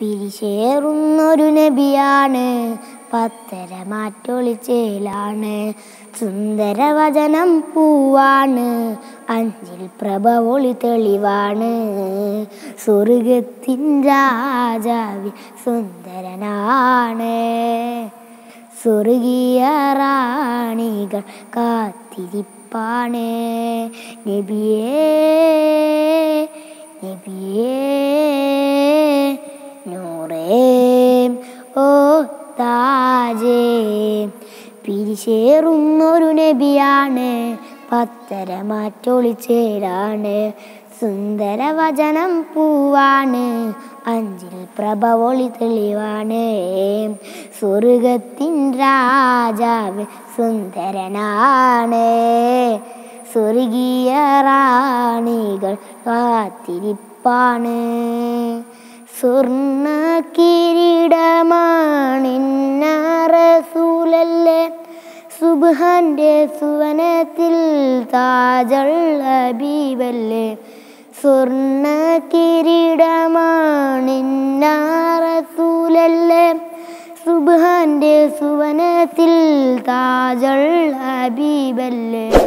പിരിശേറുന്നൊരു നബിയാണ് പത്തര മാറ്റൊളിച്ചേലാണ് സുന്ദരവചനം പൂവാണ് അഞ്ചിൽ പ്രഭ ഒളി തെളിവാണ് സ്വർഗത്തിൻ രാജാവി സുന്ദരനാണ് സ്വർഗീയ റാണികൾ കാത്തിരിപ്പാണ് നബിയേ നബിയേ നൂറേ ഓ താജേ പിരിശേറുന്നൊരു നബിയാണ് പത്തര മാറ്റൊളിച്ചേരാണ് സുന്ദരവചനം പൂവാണ് അഞ്ചിൽ പ്രഭ ഒളി തെളിവാണ് സ്വർഗത്തിൻ രാജാവ് സുന്ദരനാണ് സ്വർഗീയ റാണികൾ കാത്തിരിപ്പാണ് സ്വർണ്ണ കിരീടമാണിന്നറസൂലല്ലേ സുബ്ഹാന്റെ സുവനത്തിൽ താജൾ ഹബീബല്ലേ സ്വർണ്ണ കിരീടമാണിന്നറസൂലല്ലേ സുബ്ഹാന്റെ സുവനത്തിൽ താജൾ ഹബീബല്ലേ